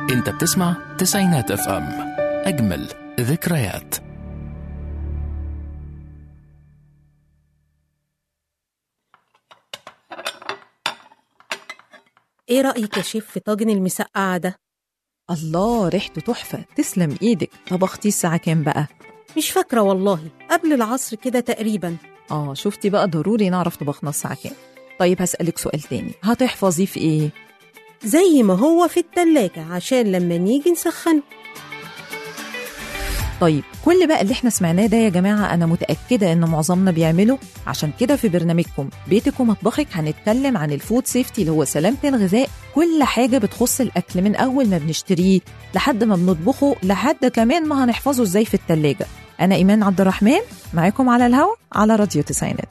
انت بتسمع تسعينات اف ام اجمل ذكريات ايه رأيك يا شيف في طاجن المسقعة ده؟ الله ريحته تحفة تسلم ايدك طبختي الساعة كام بقى؟ مش فاكرة والله قبل العصر كده تقريبا اه شفتي بقى ضروري نعرف طبخنا الساعة كام طيب هسألك سؤال تاني هتحفظيه في ايه؟ زي ما هو في التلاجة عشان لما نيجي نسخن طيب كل بقى اللي احنا سمعناه ده يا جماعة أنا متأكدة إن معظمنا بيعمله عشان كده في برنامجكم بيتك ومطبخك هنتكلم عن الفود سيفتي اللي هو سلامة الغذاء كل حاجة بتخص الأكل من أول ما بنشتريه لحد ما بنطبخه لحد كمان ما هنحفظه إزاي في التلاجة أنا إيمان عبد الرحمن معاكم على الهوا على راديو تسعينات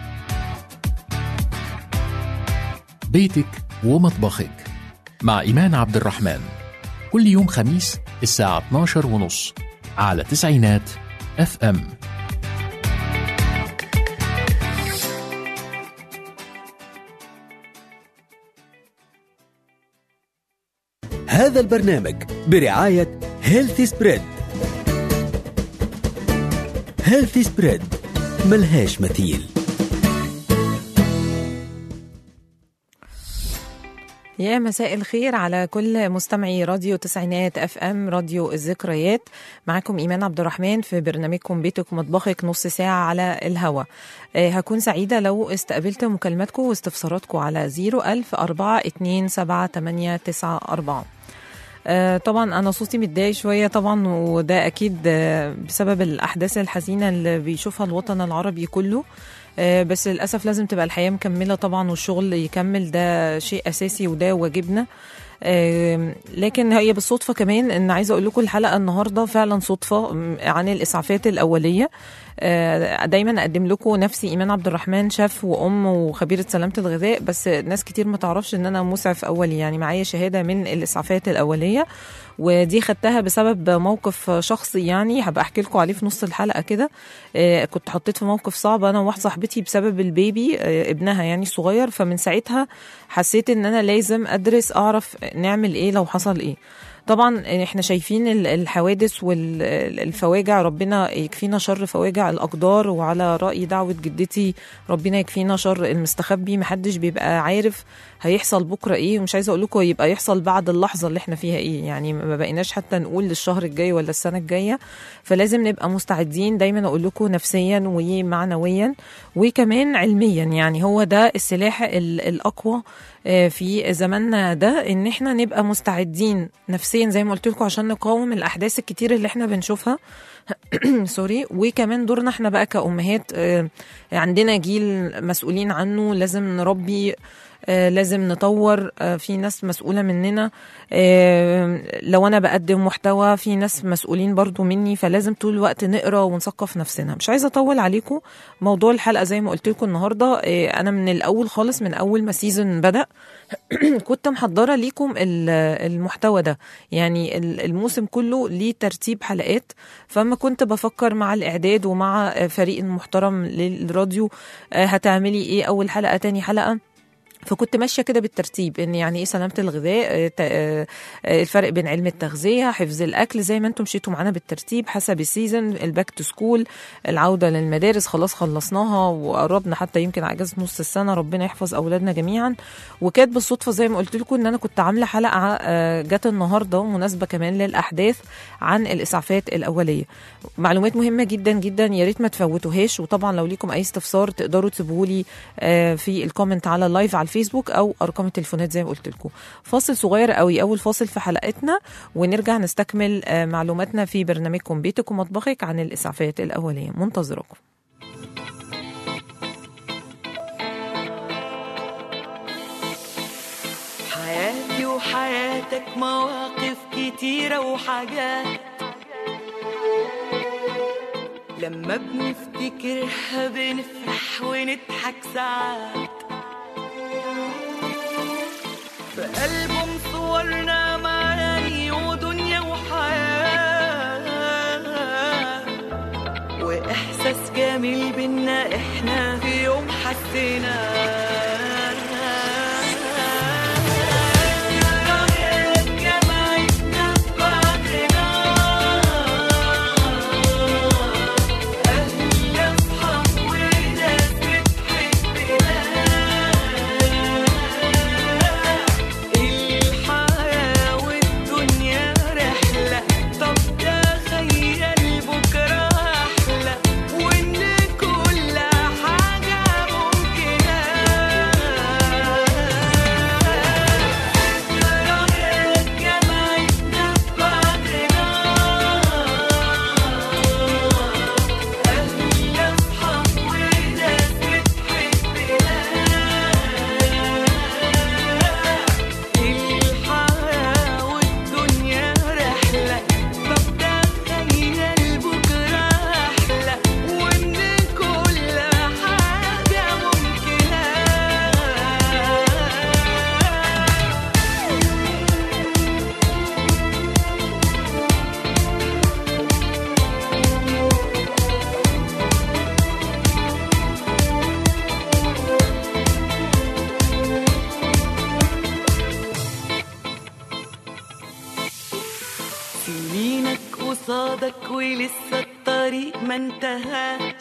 بيتك ومطبخك مع إيمان عبد الرحمن كل يوم خميس الساعة 12 ونص على تسعينات اف ام هذا البرنامج برعاية هيلثي سبريد هيلثي سبريد ملهاش مثيل يا مساء الخير على كل مستمعي راديو تسعينات اف ام راديو الذكريات معاكم ايمان عبد الرحمن في برنامجكم بيتك ومطبخك نص ساعه على الهوا آه، هكون سعيده لو استقبلت مكالماتكم واستفساراتكم على 01000 427 آه، طبعا انا صوتي متضايق شويه طبعا وده اكيد آه، بسبب الاحداث الحزينه اللي بيشوفها الوطن العربي كله آه، بس للاسف لازم تبقى الحياه مكمله طبعا والشغل يكمل ده شيء اساسي وده واجبنا آم، لكن هي بالصدفه كمان ان عايزه اقول لكم الحلقه النهارده فعلا صدفه م، عن الاسعافات الاوليه آه، دايما اقدم لكم نفسي ايمان عبد الرحمن شيف وام وخبيره سلامه الغذاء بس ناس كتير ما تعرفش ان انا مسعف اولي يعني معايا شهاده من الاسعافات الاوليه ودي خدتها بسبب موقف شخصي يعني هبقى احكي لكم عليه في نص الحلقه كده آه، كنت حطيت في موقف صعب انا وواحده صاحبتي بسبب البيبي آه، ابنها يعني صغير فمن ساعتها حسيت ان انا لازم ادرس اعرف نعمل ايه لو حصل ايه طبعا احنا شايفين ال- الحوادث والفواجع ربنا يكفينا شر فواجع الاقدار وعلى راي دعوه جدتي ربنا يكفينا شر المستخبي محدش بيبقى عارف هيحصل بكره ايه ومش عايزه اقول لكم يبقى يحصل بعد اللحظه اللي احنا فيها ايه يعني ما بقيناش حتى نقول للشهر الجاي ولا السنه الجايه فلازم نبقى مستعدين دايما اقول لكم نفسيا ومعنويا وكمان علميا يعني هو ده السلاح ال- الاقوى آه، في زماننا ده ان احنا نبقى مستعدين نفسيا زي ما قلت لكم عشان نقاوم الاحداث الكتير اللي احنا بنشوفها سوري وكمان دورنا احنا بقى كأمهات آه، عندنا جيل مسؤولين عنه لازم نربي آه، لازم نطور آه، في ناس مسؤولة مننا آه، لو أنا بقدم محتوى في ناس مسؤولين برضو مني فلازم طول الوقت نقرأ ونثقف نفسنا مش عايزة أطول عليكم موضوع الحلقة زي ما قلت لكم النهاردة آه، أنا من الأول خالص من أول ما سيزون بدأ كنت محضرة ليكم ال- المحتوى ده يعني ال- الموسم كله ليه ترتيب حلقات فما كنت بفكر مع الإعداد ومع آه، فريق المحترم للراديو آه، هتعملي إيه أول حلقة تاني حلقة فكنت ماشيه كده بالترتيب ان يعني ايه سلامه الغذاء آه، تا- آه، آه، الفرق بين علم التغذيه حفظ الاكل زي ما انتم مشيتوا معانا بالترتيب حسب السيزون الباك تو سكول العوده للمدارس خلاص خلصناها وقربنا حتى يمكن على اجازه نص السنه ربنا يحفظ اولادنا جميعا وكانت بالصدفه زي ما قلت لكم ان انا كنت عامله حلقه آه، جت النهارده مناسبه كمان للاحداث عن الاسعافات الاوليه معلومات مهمه جدا جدا يا ريت ما تفوتوهاش وطبعا لو ليكم اي استفسار تقدروا تسيبوه لي آه، في الكومنت على اللايف على الفيسبوك او ارقام التليفونات زي ما قلت لكم فاصل صغير قوي اول فاصل في حلقتنا ونرجع نستكمل آه، معلوماتنا في برنامجكم بيتك ومطبخك عن الاسعافات الاوليه منتظركم حياتي وحياتك مواقف كتيرة وحاجات لما بنفتكرها بنفرح ونضحك ساعات في ألبوم صورنا معاني ودنيا وحياة وإحساس جميل بينا إحنا في يوم حسينا ما انتهاش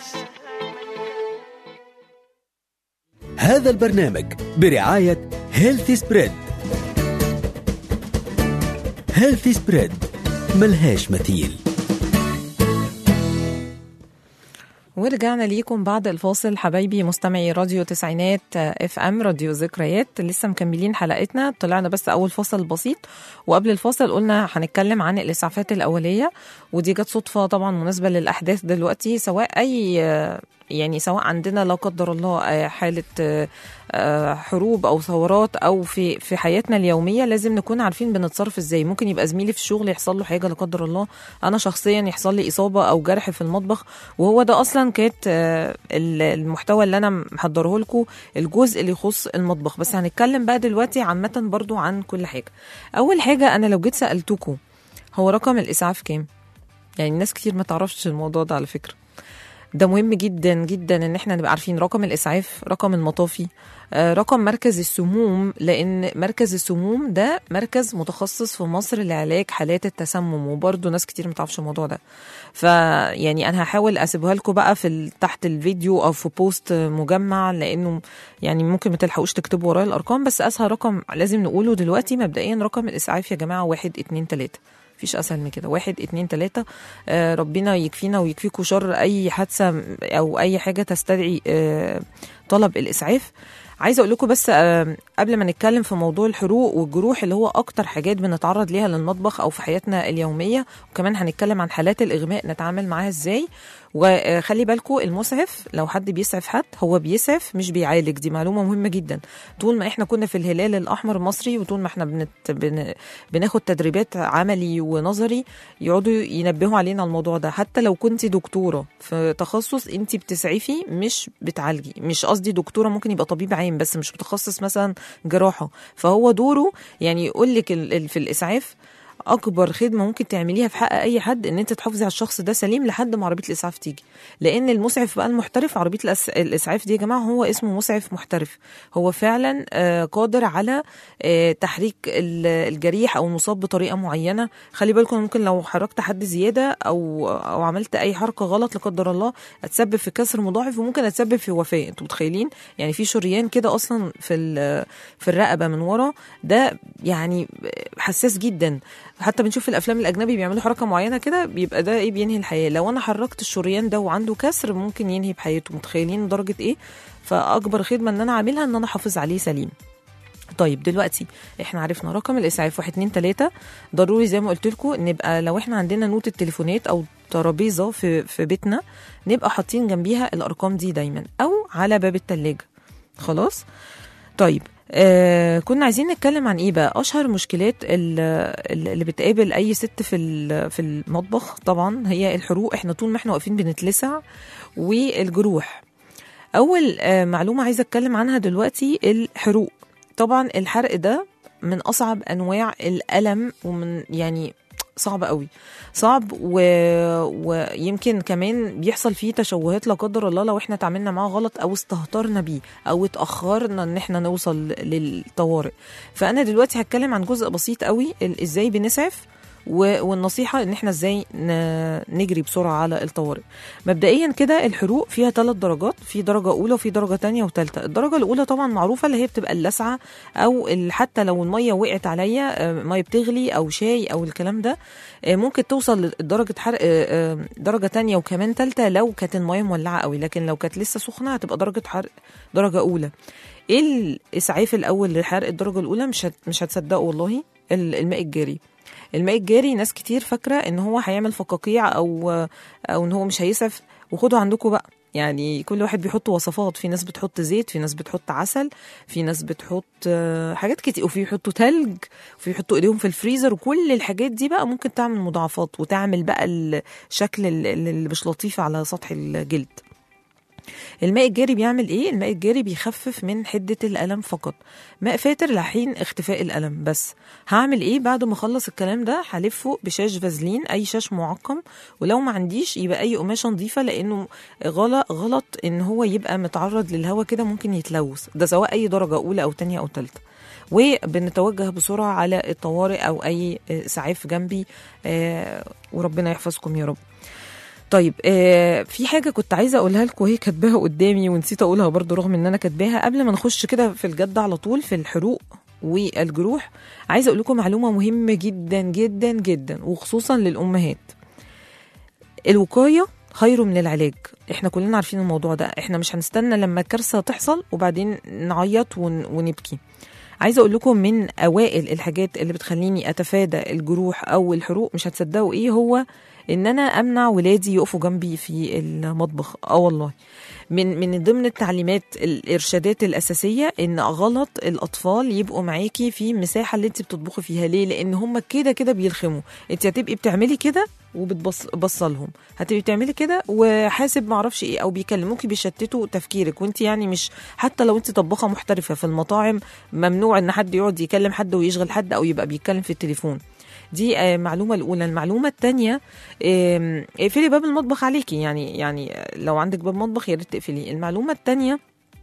هذا البرنامج برعاية هيلثي سبريد هيلثي سبريد ملهاش مثيل ورجعنا ليكم بعد الفاصل حبايبي مستمعي راديو تسعينات اف ام راديو ذكريات لسه مكملين حلقتنا طلعنا بس اول فاصل بسيط وقبل الفاصل قلنا هنتكلم عن الاسعافات الاوليه ودي جت صدفه طبعا مناسبه للاحداث دلوقتي سواء اي يعني سواء عندنا لا قدر الله حاله حروب او ثورات او في في حياتنا اليوميه لازم نكون عارفين بنتصرف ازاي ممكن يبقى زميلي في الشغل يحصل له حاجه لا قدر الله انا شخصيا يحصل لي اصابه او جرح في المطبخ وهو ده اصلا كانت المحتوى اللي انا محضره لكم الجزء اللي يخص المطبخ بس هنتكلم بقى دلوقتي عامه برضو عن كل حاجه اول حاجه انا لو جيت سالتكم هو رقم الاسعاف كام يعني ناس كتير ما تعرفش الموضوع ده على فكره ده مهم جدا جدا ان احنا نبقى عارفين رقم الاسعاف رقم المطافي آه، رقم مركز السموم لان مركز السموم ده مركز متخصص في مصر لعلاج حالات التسمم وبرضه ناس كتير ما تعرفش الموضوع ده فيعني انا هحاول اسيبها لكم بقى في ال- تحت الفيديو او في بوست مجمع لانه يعني ممكن ما تلحقوش تكتبوا ورايا الارقام بس اسهل رقم لازم نقوله دلوقتي مبدئيا رقم الاسعاف يا جماعه واحد اتنين تلاته مفيش اسهل من كده واحد اتنين تلاته آه ربنا يكفينا ويكفيكوا شر اي حادثه او اي حاجه تستدعي آه طلب الاسعاف عايزه اقول لكم بس آه قبل ما نتكلم في موضوع الحروق والجروح اللي هو اكتر حاجات بنتعرض ليها للمطبخ او في حياتنا اليوميه وكمان هنتكلم عن حالات الاغماء نتعامل معاها ازاي وخلي بالكم المسعف لو حد بيسعف حد هو بيسعف مش بيعالج دي معلومه مهمه جدا طول ما احنا كنا في الهلال الاحمر المصري وطول ما احنا بنت بن بناخد تدريبات عملي ونظري يقعدوا ينبهوا علينا على الموضوع ده حتى لو كنت دكتوره في تخصص انت بتسعفي مش بتعالجي مش قصدي دكتوره ممكن يبقى طبيب عام بس مش متخصص مثلا جراحه فهو دوره يعني يقول لك ال- ال- في الاسعاف اكبر خدمه ممكن تعمليها في حق اي حد ان انت تحافظي على الشخص ده سليم لحد ما عربيه الاسعاف تيجي لان المسعف بقى المحترف عربيه الأس... الاسعاف دي يا جماعه هو اسمه مسعف محترف هو فعلا آه، قادر على آه، تحريك ال- الجريح او المصاب بطريقه معينه خلي بالكم ممكن لو حركت حد زياده او او عملت اي حركه غلط لا قدر الله اتسبب في كسر مضاعف وممكن اتسبب في وفاه انتوا متخيلين يعني في شريان كده اصلا في ال- في الرقبه من ورا ده يعني حساس جدا حتى بنشوف في الافلام الاجنبي بيعملوا حركه معينه كده بيبقى ده ايه بينهي الحياه لو انا حركت الشريان ده وعنده كسر ممكن ينهي بحياته متخيلين درجه ايه فاكبر خدمه ان انا اعملها ان انا احافظ عليه سليم طيب دلوقتي احنا عرفنا رقم الاسعاف واحد اتنين تلاته ضروري زي ما قلت لكم نبقى لو احنا عندنا نوت التليفونات او ترابيزه في في بيتنا نبقى حاطين جنبيها الارقام دي دايما او على باب التلاجة خلاص طيب آه كنا عايزين نتكلم عن ايه بقى اشهر مشكلات ال- اللي بتقابل اي ست في ال- في المطبخ طبعا هي الحروق احنا طول ما احنا واقفين بنتلسع والجروح اول آه معلومه عايزه اتكلم عنها دلوقتي الحروق طبعا الحرق ده من اصعب انواع الالم ومن يعني صعب قوي صعب و... ويمكن كمان بيحصل فيه تشوهات لا قدر الله لو احنا اتعاملنا معاه غلط او استهترنا بيه او اتاخرنا ان احنا نوصل للطوارئ فانا دلوقتي هتكلم عن جزء بسيط قوي ال- ازاي بنسعف و- والنصيحة ان احنا ازاي ن- نجري بسرعة على الطوارئ مبدئيا كده الحروق فيها ثلاث درجات في درجة اولى وفي درجة تانية وثالثة الدرجة الاولى طبعا معروفة اللي هي بتبقى اللسعة او ال- حتى لو المية وقعت عليا آه، مية بتغلي او شاي او الكلام ده آه، ممكن توصل لدرجة حرق آه، آه، درجة تانية وكمان ثالثة لو كانت المية مولعة قوي لكن لو كانت لسه سخنة هتبقى درجة حرق درجة اولى ايه الاسعاف الاول لحرق الدرجة الاولى مش هت- مش هتصدقوا والله ال- الماء الجاري الماء الجاري ناس كتير فاكره ان هو هيعمل فقاقيع او او ان هو مش هيسعف وخدوا عندكم بقى يعني كل واحد بيحط وصفات في ناس بتحط زيت في ناس بتحط عسل في ناس بتحط آه، حاجات كتير وفي يحطوا تلج وفي يحطوا ايديهم في الفريزر وكل الحاجات دي بقى ممكن تعمل مضاعفات وتعمل بقى الشكل ال- اللي مش لطيف على سطح الجلد الماء الجاري بيعمل ايه الماء الجاري بيخفف من حده الالم فقط ماء فاتر لحين اختفاء الالم بس هعمل ايه بعد ما اخلص الكلام ده هلفه بشاش فازلين اي شاش معقم ولو ما عنديش يبقى اي قماشه نظيفه لانه غلط غلط ان هو يبقى متعرض للهواء كده ممكن يتلوث ده سواء اي درجه اولى او تانية او تالتة وبنتوجه بسرعه على الطوارئ او اي اسعاف جنبي آه، وربنا يحفظكم يا رب طيب آه في حاجه كنت عايزه اقولها لكم وهي كاتباها قدامي ونسيت اقولها برضو رغم ان انا كاتباها قبل ما نخش كده في الجد على طول في الحروق والجروح عايزه اقول لكم معلومه مهمه جدا جدا جدا وخصوصا للامهات الوقايه خير من العلاج احنا كلنا عارفين الموضوع ده احنا مش هنستنى لما الكارثه تحصل وبعدين نعيط ون... ونبكي عايزه اقول لكم من اوائل الحاجات اللي بتخليني اتفادى الجروح او الحروق مش هتصدقوا ايه هو ان انا امنع ولادي يقفوا جنبي في المطبخ اه والله من من ضمن التعليمات الارشادات الاساسيه ان غلط الاطفال يبقوا معاكي في المساحه اللي انت بتطبخي فيها ليه لان هم كده كده بيلخموا انت هتبقي بتعملي كده وبتبصلهم هتبقي بتعملي كده وحاسب معرفش ايه او بيكلموكي بيشتتوا تفكيرك وانت يعني مش حتى لو انت طباخه محترفه في المطاعم ممنوع ان حد يقعد يكلم حد ويشغل حد او يبقى بيتكلم في التليفون دي آه، المعلومة الأولى المعلومة الثانية اقفلي باب المطبخ عليكي يعني يعني لو عندك باب مطبخ يا ريت تقفليه المعلومة الثانية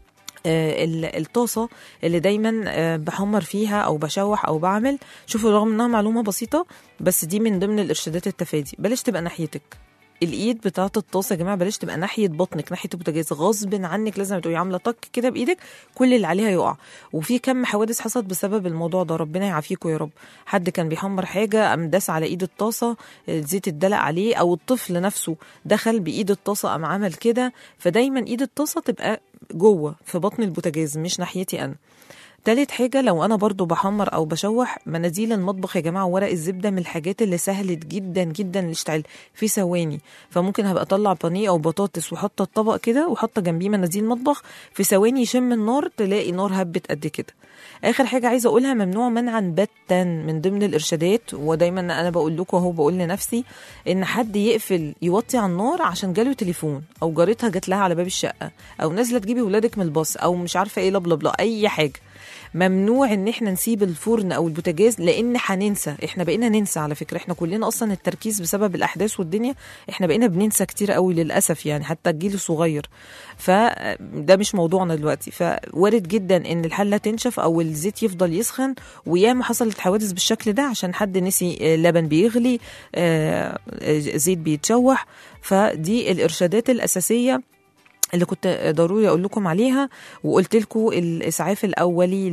آه، ال- الطاسة اللي دايما آه، بحمر فيها أو بشوح أو بعمل شوفوا رغم إنها معلومة بسيطة بس دي من ضمن الإرشادات التفادي بلاش تبقى ناحيتك الايد بتاعه الطاسه يا جماعه بلاش تبقى ناحيه بطنك ناحيه البوتاجاز غصب عنك لازم تبقي عامله طك كده بايدك كل اللي عليها يقع وفي كم حوادث حصلت بسبب الموضوع ده ربنا يعافيكم يا رب حد كان بيحمر حاجه قام داس على ايد الطاسه الزيت اتدلق عليه او الطفل نفسه دخل بايد الطاسه قام عمل كده فدايما ايد الطاسه تبقى جوه في بطن البوتاجاز مش ناحيتي انا تالت حاجة لو أنا برضو بحمر أو بشوح مناديل المطبخ يا جماعة ورق الزبدة من الحاجات اللي سهلت جدا جدا الاشتعال في ثواني فممكن هبقى أطلع بانيه أو بطاطس وحاطة الطبق كده وحاطة جنبيه مناديل مطبخ في ثواني يشم النار تلاقي نار هبت قد كده آخر حاجة عايزة أقولها ممنوع منعا باتا من ضمن الإرشادات ودايما أنا بقول لكم أهو بقول لنفسي إن حد يقفل يوطي على النار عشان جاله تليفون أو جارتها جات لها على باب الشقة أو نازلة تجيبي ولادك من الباص أو مش عارفة إيه لبلبلا أي حاجة ممنوع ان احنا نسيب الفرن او البوتاجاز لان هننسى احنا بقينا ننسى على فكره احنا كلنا اصلا التركيز بسبب الاحداث والدنيا احنا بقينا بننسى كتير قوي للاسف يعني حتى الجيل الصغير فده مش موضوعنا دلوقتي فوارد جدا ان الحله تنشف او الزيت يفضل يسخن وياما حصلت حوادث بالشكل ده عشان حد نسي آه، لبن بيغلي آه، آه، زيت بيتشوح فدي الارشادات الاساسيه اللي كنت ضروري اقول لكم عليها وقلت لكم الاسعاف الاولي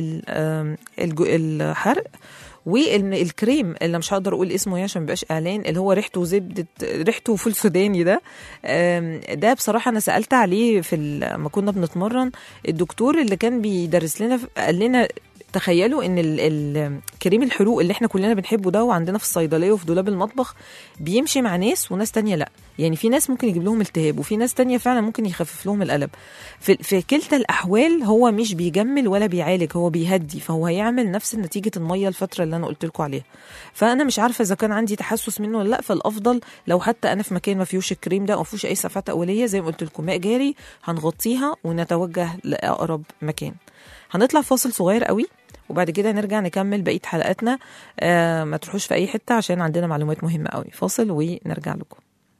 للحرق والكريم اللي مش هقدر اقول اسمه ايه عشان مبقاش اعلان اللي هو ريحته زبده ريحته فول سوداني ده آم، ده بصراحه انا سالت عليه في ال- لما كنا بنتمرن الدكتور اللي كان بيدرس لنا قال لنا تخيلوا ان ال- ال- كريم الحروق اللي احنا كلنا بنحبه ده وعندنا في الصيدليه وفي دولاب المطبخ بيمشي مع ناس وناس تانية لا يعني في ناس ممكن يجيب لهم التهاب وفي ناس تانية فعلا ممكن يخفف لهم الألم في, في كلتا الأحوال هو مش بيجمل ولا بيعالج هو بيهدي فهو هيعمل نفس نتيجة المية الفترة اللي أنا قلت لكم عليها فأنا مش عارفة إذا كان عندي تحسس منه ولا لا فالأفضل لو حتى أنا في مكان ما فيهوش الكريم ده أو ما فيهوش أي صفات أولية زي ما قلت لكم ماء جاري هنغطيها ونتوجه لأقرب مكان هنطلع فاصل صغير قوي وبعد كده نرجع نكمل بقيه حلقاتنا آه ما تروحوش في اي حته عشان عندنا معلومات مهمه قوي فاصل ونرجع لكم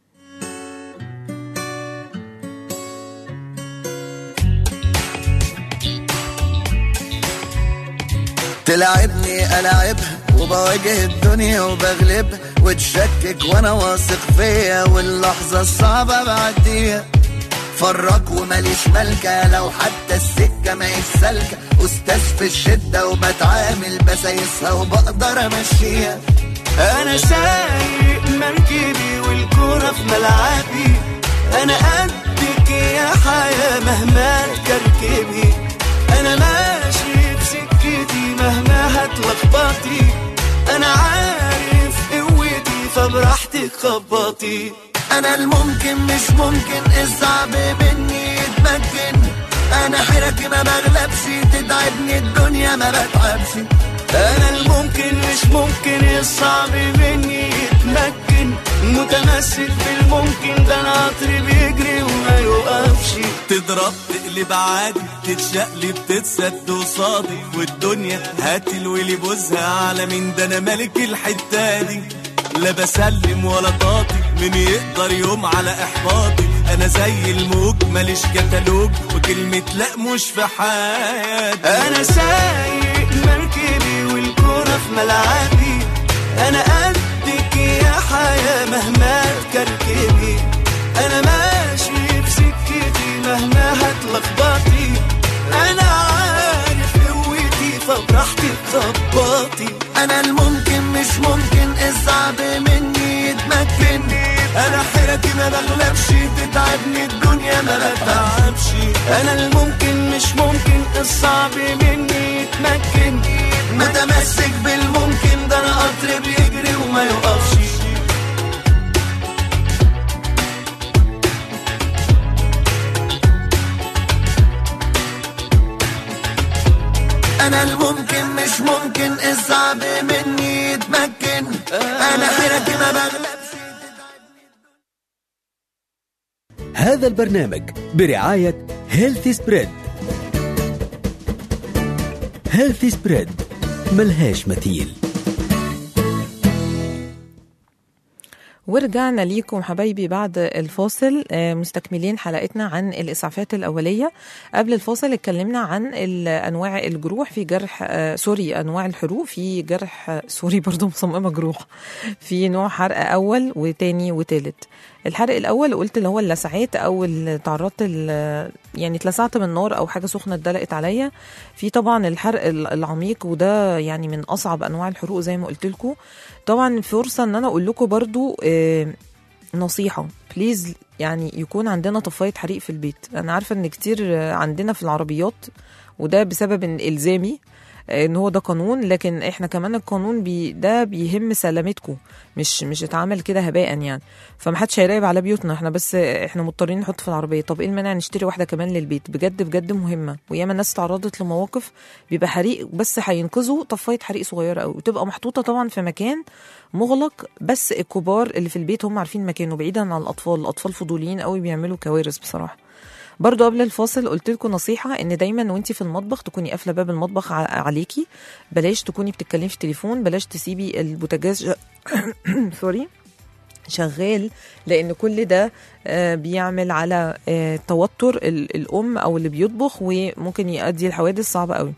تلعبني ألعبها وبواجه الدنيا وبغلبها وتشكك وانا واثق فيا واللحظة الصعبة بعديها فرق وماليش ملكة لو حتى السكة ما سالكة أستاذ في الشدة وبتعامل بسايسها وبقدر أمشيها انا سايق مركبي والكرة في ملعبي انا قدك يا حياة مهما تكركبي انا ماشي بسكتي مهما هتلخبطي انا عارف قوتي فبراحتك خبطي أنا الممكن مش ممكن الصعب مني يتمكن أنا حيرتي ما بغلبش تتعبني الدنيا ما بتعبش انا الممكن مش ممكن الصعب مني يتمكن متمسك بالممكن ده انا عطري بيجري وما يوقفش تضرب تقلب عادي تتشقلب تتسد قصادي والدنيا هات الويلي بوزها على مين ده انا ملك الحته دي لا بسلم ولا طاطي مين يقدر يوم على احباطي انا زي الموج ماليش كتالوج وكلمه لا مش في حياتي انا سايق مركبي والكرة في ملعبي انا قدك يا حياة مهما تكركبي تظبطي انا الممكن مش ممكن الصعب مني يتمكن انا حيرتي ما بغلبش تتعبني الدنيا ما بتعبش انا الممكن مش ممكن الصعب مني يتمكن متمسك بالممكن ده انا قطر بيجري وما يقفش انا الممكن مش ممكن الصعب مني يتمكن انا حيرتي ما بغلبش هذا البرنامج برعاية هيلثي سبريد هيلثي سبريد ملهاش مثيل ورجعنا ليكم حبايبي بعد الفاصل آه، مستكملين حلقتنا عن الإسعافات الأولية قبل الفاصل اتكلمنا عن ال- أنواع الجروح في جرح آه، سوري أنواع الحروق في جرح آه، سوري برضو مصممة جروح في نوع حرق أول وتاني وتالت الحرق الأول قلت اللي هو اللسعات أو اللي تعرضت ال- يعني اتلسعت من نار أو حاجة سخنة اتدلقت عليا في طبعا الحرق ال- العميق وده يعني من أصعب أنواع الحروق زي ما قلت لكم طبعا فرصة ان انا اقول لكم برضو آه، نصيحة بليز يعني يكون عندنا طفاية حريق في البيت انا عارفة ان كتير آه، عندنا في العربيات وده بسبب إن الزامي آه، ان هو ده قانون لكن احنا كمان القانون بي ده بيهم سلامتكم مش مش اتعمل كده هباء يعني فمحدش هيراقب على بيوتنا احنا بس آه، احنا مضطرين نحط في العربيه طب ايه المانع نشتري واحده كمان للبيت بجد بجد مهمه وياما الناس تعرضت لمواقف بيبقى حريق بس هينقذوا طفايه حريق صغيره قوي وتبقى محطوطه طبعا في مكان مغلق بس الكبار اللي في البيت هم عارفين مكانه بعيدا عن الاطفال الاطفال فضوليين قوي بيعملوا كوارث بصراحه برضو قبل الفاصل قلت لكم نصيحة ان دايما وانتي في المطبخ تكوني قافلة باب المطبخ ع- عليكي بلاش تكوني بتتكلمي في التليفون بلاش تسيبي البوتاجاز ج- سوري شغال لان كل ده آه، بيعمل على آه، توتر ال- الام او اللي بيطبخ وممكن يؤدي لحوادث صعبة قوي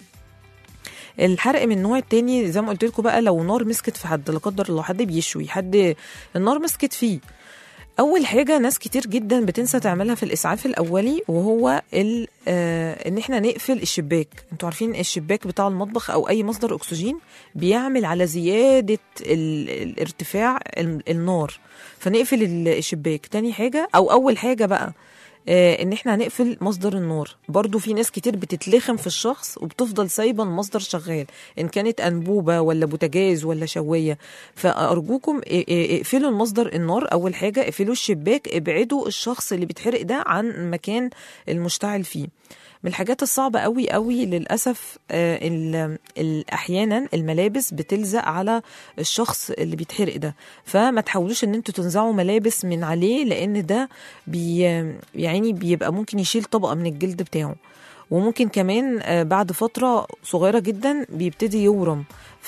الحرق من النوع التاني زي ما قلت لكم بقى لو نار مسكت في حد لا قدر الله حد بيشوي حد النار مسكت فيه اول حاجه ناس كتير جدا بتنسى تعملها في الاسعاف الاولي وهو ال- آه ان احنا نقفل الشباك انتوا عارفين الشباك بتاع المطبخ او اي مصدر اكسجين بيعمل على زياده ال- الارتفاع ال- النار فنقفل ال- الشباك تاني حاجه او اول حاجه بقى آه، ان احنا هنقفل مصدر النار برضو في ناس كتير بتتلخم في الشخص وبتفضل سايبه المصدر شغال ان كانت انبوبه ولا بوتاجاز ولا شوايه فارجوكم ا- ا- اقفلوا المصدر النار اول حاجه اقفلوا الشباك ابعدوا الشخص اللي بيتحرق ده عن مكان المشتعل فيه من الحاجات الصعبة قوي قوي للأسف آه، ال- ال- أحيانا الملابس بتلزق على الشخص اللي بيتحرق ده فما تحاولوش ان انتوا تنزعوا ملابس من عليه لان ده بي يعني بيبقى ممكن يشيل طبقة من الجلد بتاعه وممكن كمان آه، بعد فترة صغيرة جدا بيبتدي يورم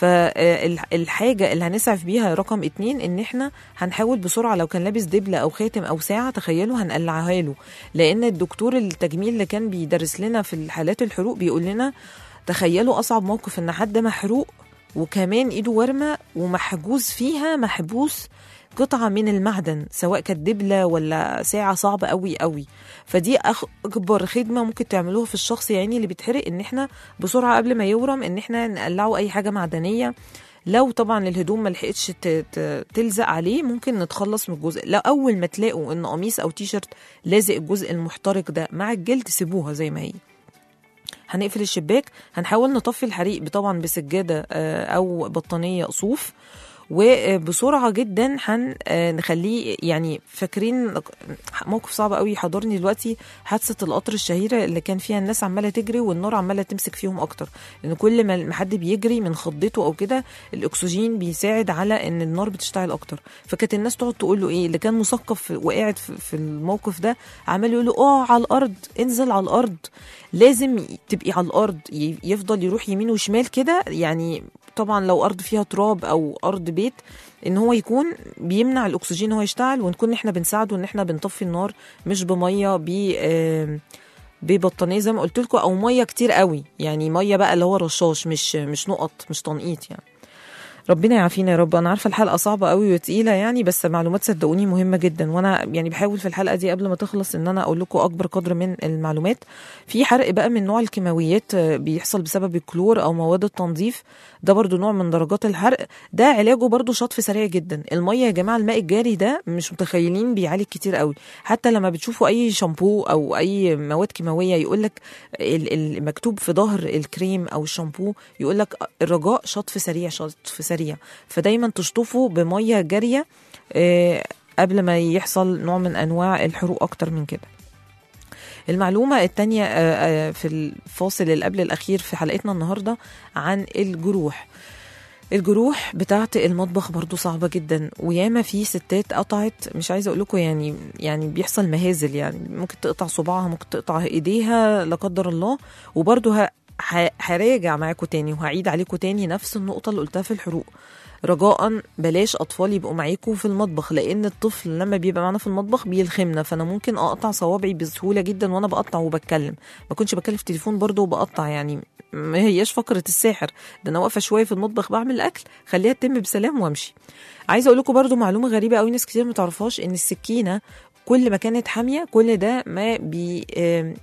فالحاجة اللي هنسعف بيها رقم اتنين ان احنا هنحاول بسرعة لو كان لابس دبلة او خاتم او ساعة تخيلوا هنقلعها له لان الدكتور التجميل اللي كان بيدرس لنا في الحالات الحروق بيقول لنا تخيلوا اصعب موقف ان حد محروق وكمان ايده ورمه ومحجوز فيها محبوس قطعه من المعدن سواء كانت دبله ولا ساعه صعبه قوي قوي فدي أخ- اكبر خدمه ممكن تعملوها في الشخص يعني اللي بيتحرق ان احنا بسرعه قبل ما يورم ان احنا نقلعه اي حاجه معدنيه لو طبعا الهدوم ما لحقتش ت- ت- تلزق عليه ممكن نتخلص من الجزء لو اول ما تلاقوا ان قميص او تيشرت لازق الجزء المحترق ده مع الجلد سيبوها زي ما هي هنقفل الشباك هنحاول نطفي الحريق طبعا بسجاده آه، او بطانيه صوف وبسرعه جدا هنخليه يعني فاكرين موقف صعب قوي حضرني دلوقتي حادثه القطر الشهيره اللي كان فيها الناس عماله تجري والنار عماله تمسك فيهم اكتر لان كل ما ما حد بيجري من خضته او كده الاكسجين بيساعد على ان النار بتشتعل اكتر فكانت الناس تقعد تقول له ايه اللي كان مثقف وقاعد في في الموقف ده عمال يقول له اه على الارض انزل على الارض لازم تبقي على الارض ي- يفضل يروح يمين وشمال كده يعني طبعا لو ارض فيها تراب او ارض بيت ان هو يكون بيمنع الاكسجين هو يشتغل ونكون احنا بنساعده ان احنا بنطفي النار مش بميه ب آه، ببطانيه زي ما قلت لكم او ميه كتير قوي يعني ميه بقى اللي هو رشاش مش مش نقط مش تنقيط يعني ربنا يعافينا يا رب انا عارفه الحلقه صعبه قوي وتقيله يعني بس معلومات صدقوني مهمه جدا وانا يعني بحاول في الحلقه دي قبل ما تخلص ان انا اقول لكم اكبر قدر من المعلومات في حرق بقى من نوع الكيماويات آه، بيحصل بسبب الكلور او مواد التنظيف ده برضو نوع من درجات الحرق ده علاجه برضو شطف سريع جدا الميه يا جماعه الماء الجاري ده مش متخيلين بيعالج كتير قوي حتى لما بتشوفوا اي شامبو او اي مواد كيماويه يقول لك المكتوب في ظهر الكريم او الشامبو يقول لك الرجاء شطف سريع شطف سريع فدايما تشطفوا بميه جاريه آه، قبل ما يحصل نوع من انواع الحروق اكتر من كده المعلومة التانية آه، آه، في الفاصل اللي قبل الأخير في حلقتنا النهاردة عن الجروح الجروح بتاعت المطبخ برضو صعبة جدا وياما في ستات قطعت مش عايزة اقول لكم يعني يعني بيحصل مهازل يعني ممكن تقطع صباعها ممكن تقطع ايديها لا قدر الله وبرضو ه- ه- هراجع معاكم تاني وهعيد عليكم تاني نفس النقطة اللي قلتها في الحروق رجاء بلاش اطفال يبقوا معاكم في المطبخ لان الطفل لما بيبقى معانا في المطبخ بيلخمنا فانا ممكن اقطع صوابعي بسهوله جدا وانا بقطع وبتكلم ما كنتش بتكلم في التليفون برضه وبقطع يعني ما هياش فقره الساحر ده انا واقفه شويه في المطبخ بعمل الاكل خليها تتم بسلام وامشي عايزه اقول لكم برضه معلومه غريبه قوي ناس كتير ما تعرفهاش ان السكينه كل ما كانت حاميه كل ده ما بي آم،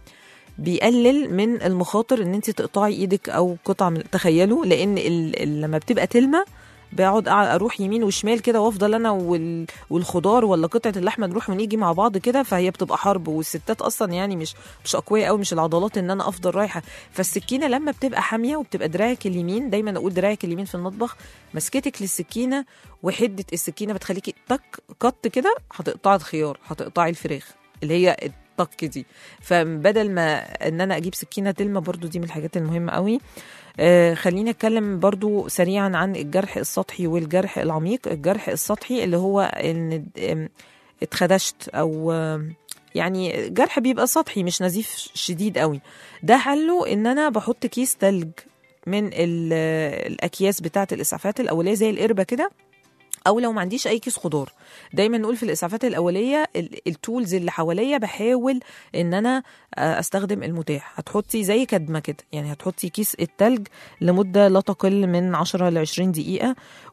بيقلل من المخاطر ان انت تقطعي ايدك او قطعه من تخيلوا لان ال... ال... لما بتبقى تلمه بقعد أع- اروح يمين وشمال كده وافضل انا وال... والخضار ولا قطعه اللحمه نروح ونيجي مع بعض كده فهي بتبقى حرب والستات اصلا يعني مش مش اقوياء قوي مش العضلات ان انا افضل رايحه فالسكينه لما بتبقى حاميه وبتبقى دراعك اليمين دايما اقول دراعك اليمين في المطبخ مسكتك للسكينه وحده السكينه بتخليكي تك قط كده هتقطعي الخيار هتقطعي الفراخ اللي هي الطك دي فبدل ما ان انا اجيب سكينه تلمه برضو دي من الحاجات المهمه قوي آه خليني اتكلم برضو سريعا عن الجرح السطحي والجرح العميق الجرح السطحي اللي هو ان آم، اتخدشت او آم، يعني جرح بيبقى سطحي مش نزيف شديد قوي ده حله ان انا بحط كيس تلج من ال- الاكياس بتاعه الاسعافات الاوليه زي القربه كده او لو ما عنديش اي كيس خضار دايما نقول في الاسعافات الاوليه ال- التولز اللي حواليا بحاول ان انا آه، استخدم المتاح هتحطي زي كدمه كده يعني هتحطي كيس التلج لمده لا تقل من 10 ل 20 دقيقه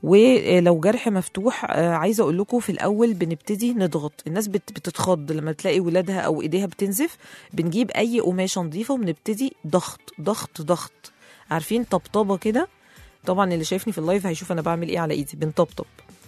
ولو جرح مفتوح آه، عايزه اقول لكم في الاول بنبتدي نضغط الناس بت- بتتخض لما تلاقي ولادها او ايديها بتنزف بنجيب اي قماشه نظيفه وبنبتدي ضغط ضغط ضغط عارفين طبطبه كده طبعا اللي شايفني في اللايف هيشوف انا بعمل ايه على ايدي بنطبطب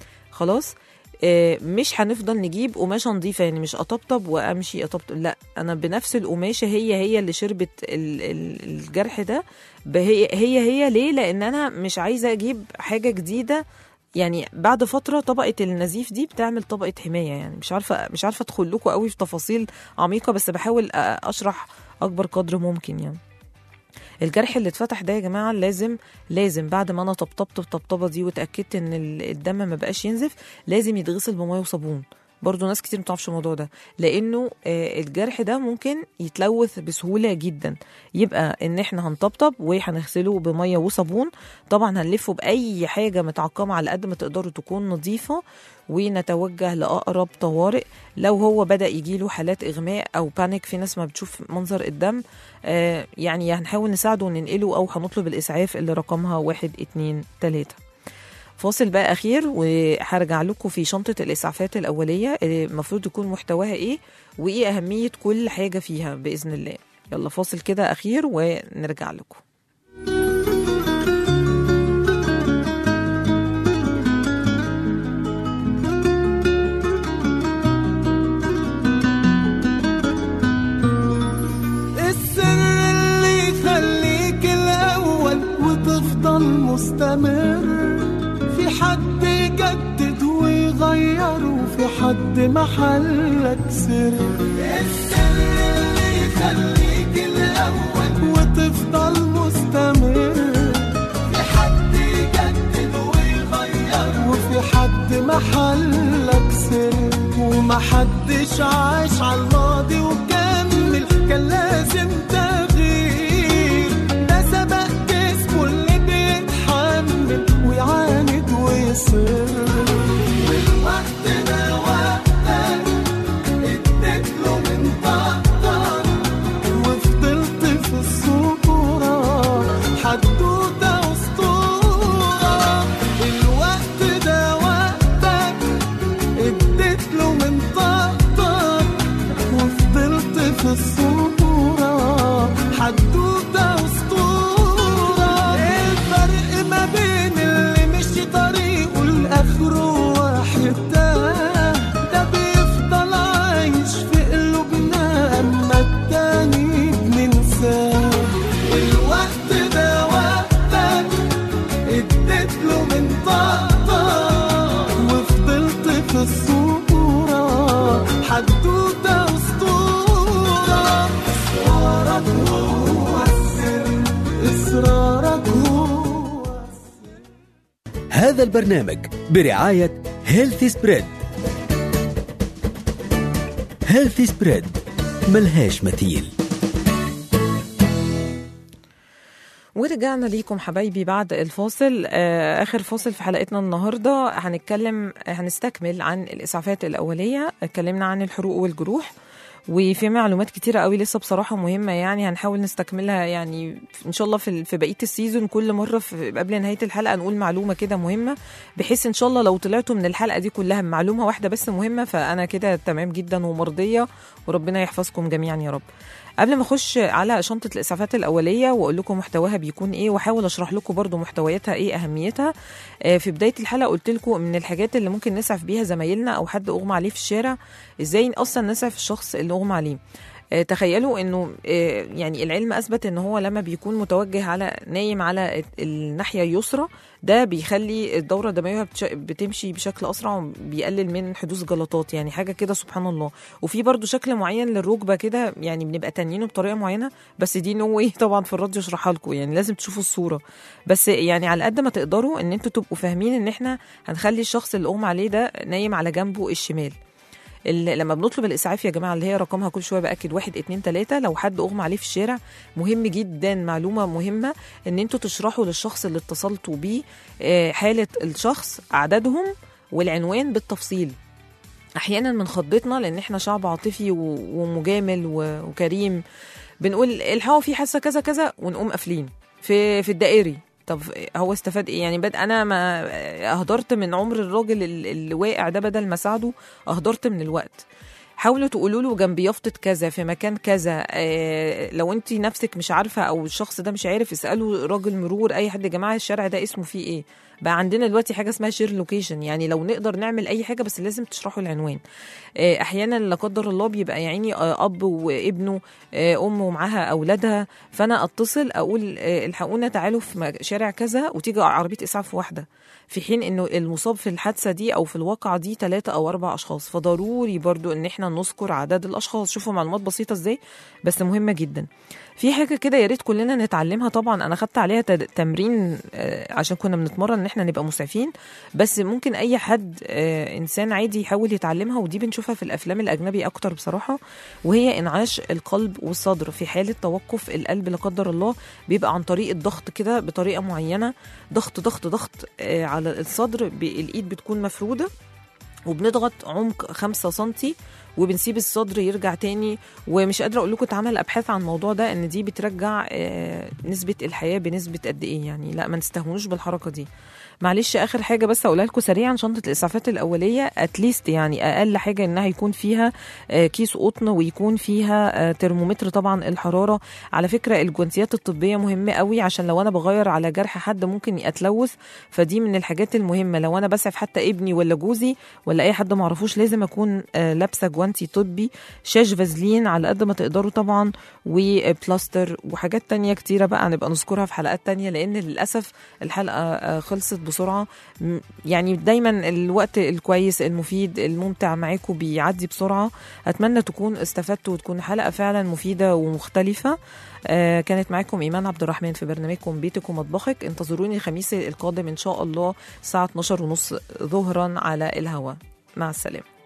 خلاص آه، مش هنفضل نجيب قماشه نظيفه يعني مش اطبطب وامشي اطبطب لا انا بنفس القماشه هي هي اللي شربت ال- ال- الجرح ده ب- هي هي هي ليه لان انا مش عايزه اجيب حاجه جديده يعني بعد فتره طبقه النزيف دي بتعمل طبقه حمايه يعني مش عارفه مش عارفه ادخل لكم قوي في تفاصيل عميقه بس بحاول أ- اشرح اكبر قدر ممكن يعني الجرح اللي اتفتح ده يا جماعه لازم لازم بعد ما انا طبطبت الطبطبه دي وتاكدت ان ال- الدم ما بقاش ينزف لازم يتغسل بميه وصابون برضو ناس كتير ما تعرفش الموضوع ده لانه آه، الجرح ده ممكن يتلوث بسهوله جدا يبقى ان احنا هنطبطب وهنغسله بميه وصابون طبعا هنلفه باي حاجه متعقمه على قد ما تقدروا تكون نظيفه ونتوجه لاقرب طوارئ لو هو بدا يجيله حالات اغماء او بانيك في ناس ما بتشوف منظر الدم آه، يعني هنحاول نساعده وننقله او هنطلب الاسعاف اللي رقمها واحد اتنين تلاته فاصل بقى اخير وهرجع لكم في شنطه الاسعافات الاوليه آه، المفروض يكون محتواها ايه وايه اهميه كل حاجه فيها باذن الله يلا فاصل كده اخير ونرجع لكم السر اللي يخليك الأول وتفضل مستمر في حد يجدد ويغير وفي حد محلك سر السر اللي يخليك الأول وتفضل مستمر في حد يجدد ويغير وفي حد محلك سر ومحدش عاش على الماضي وكمل كان لازم تغيير ده سبق جسمه اللي بيتحمل ويعاند ويصر والوقت ده وقتك اديت له من طاقتك وفضلت في الصورة حدوتة أسطورة هذا البرنامج برعاية هيلثي سبريد هيلثي سبريد ملهاش مثيل ورجعنا ليكم حبايبي بعد الفاصل آه اخر فاصل في حلقتنا النهارده هنتكلم هنستكمل عن الاسعافات الاوليه اتكلمنا عن الحروق والجروح وفي معلومات كتيرة قوي لسه بصراحة مهمة يعني هنحاول نستكملها يعني إن شاء الله في في بقية السيزون كل مرة في قبل نهاية الحلقة نقول معلومة كده مهمة بحيث إن شاء الله لو طلعتوا من الحلقة دي كلها بمعلومة واحدة بس مهمة فأنا كده تمام جدا ومرضية وربنا يحفظكم جميعا يا رب قبل ما اخش على شنطه الاسعافات الاوليه واقول لكم محتواها بيكون ايه واحاول اشرح لكم برضو محتوياتها ايه اهميتها آه، في بدايه الحلقه قلت لكم من الحاجات اللي ممكن نسعف بيها زمايلنا او حد اغمى عليه في الشارع ازاي اصلا نسعف الشخص اللي اغمى عليه آه، تخيلوا انه آه، يعني العلم اثبت ان هو لما بيكون متوجه على نايم على الناحيه اليسرى ده بيخلي الدوره الدمويه بتش- بتمشي بشكل اسرع وبيقلل من حدوث جلطات يعني حاجه كده سبحان الله وفي برضو شكل معين للركبه كده يعني بنبقى تانيينه بطريقه معينه بس دي نو واي طبعا في الراديو اشرحها لكم يعني لازم تشوفوا الصوره بس يعني على قد ما تقدروا ان انتوا تبقوا فاهمين ان احنا هنخلي الشخص اللي اغمى عليه ده نايم على جنبه الشمال اللي لما بنطلب الاسعاف يا جماعه اللي هي رقمها كل شويه باكد واحد اتنين تلاته لو حد اغمى عليه في الشارع مهم جدا معلومه مهمه ان انتوا تشرحوا للشخص اللي اتصلتوا بيه آه، حاله الشخص عددهم والعنوان بالتفصيل احيانا من خضتنا لان احنا شعب عاطفي و- ومجامل و- وكريم بنقول الحقوا في حاسه كذا كذا ونقوم قافلين في في الدائري طب هو استفاد ايه يعني بد انا ما اهدرت من عمر الراجل ال- اللي واقع ده بدل ما اساعده اهدرت من الوقت حاولوا تقولوا له جنب يافطة كذا في مكان كذا آه لو انت نفسك مش عارفه او الشخص ده مش عارف اسالوا راجل مرور اي حد يا جماعه الشارع ده اسمه فيه ايه بقى عندنا دلوقتي حاجه اسمها شير لوكيشن يعني لو نقدر نعمل اي حاجه بس لازم تشرحوا العنوان آه، احيانا لا قدر الله بيبقى يا عيني آه، اب وابنه آه، ام ومعاها اولادها فانا اتصل اقول آه، الحقونا تعالوا في مك- شارع كذا وتيجي عربيه اسعاف واحده في حين انه المصاب في الحادثه دي او في الواقعه دي ثلاثة او اربع اشخاص فضروري برضو ان احنا نذكر عدد الاشخاص شوفوا معلومات بسيطه ازاي بس مهمه جدا في حاجه كده يا ريت كلنا نتعلمها طبعا انا خدت عليها تد- تمرين آه، عشان كنا بنتمرن ان احنا نبقى مسعفين بس ممكن اي حد آه، انسان عادي يحاول يتعلمها ودي بنشوفها في الافلام الاجنبي اكتر بصراحه وهي انعاش القلب والصدر في حاله توقف القلب لا قدر الله بيبقى عن طريق الضغط كده بطريقه معينه ضغط ضغط ضغط آه، على الصدر ب- الايد بتكون مفروده وبنضغط عمق 5 سنتي وبنسيب الصدر يرجع تاني ومش قادره اقول لكم اتعمل ابحاث عن الموضوع ده ان دي بترجع آه، نسبه الحياه بنسبه قد ايه يعني لا ما نستهونوش بالحركه دي معلش اخر حاجه بس اقولها لكم سريعا شنطه الاسعافات الاوليه اتليست يعني اقل حاجه انها يكون فيها آه، كيس قطن ويكون فيها آه، ترمومتر طبعا الحراره على فكره الجوانتيات الطبيه مهمه قوي عشان لو انا بغير على جرح حد ممكن اتلوث فدي من الحاجات المهمه لو انا بسعف حتى ابني ولا جوزي ولا اي حد معرفوش لازم اكون آه، لابسه جوانتي طبي شاش فازلين على قد ما تقدروا طبعا وبلاستر وحاجات تانية كتيرة بقى هنبقى نذكرها في حلقات تانية لأن للأسف الحلقة آه، خلصت بسرعة م- يعني دايما الوقت الكويس المفيد الممتع معاكم بيعدي بسرعة أتمنى تكون استفدتوا وتكون حلقة فعلا مفيدة ومختلفة آه، كانت معاكم إيمان عبد الرحمن في برنامجكم بيتك ومطبخك انتظروني الخميس القادم إن شاء الله الساعة 12 ونص ظهرا على الهواء مع السلامة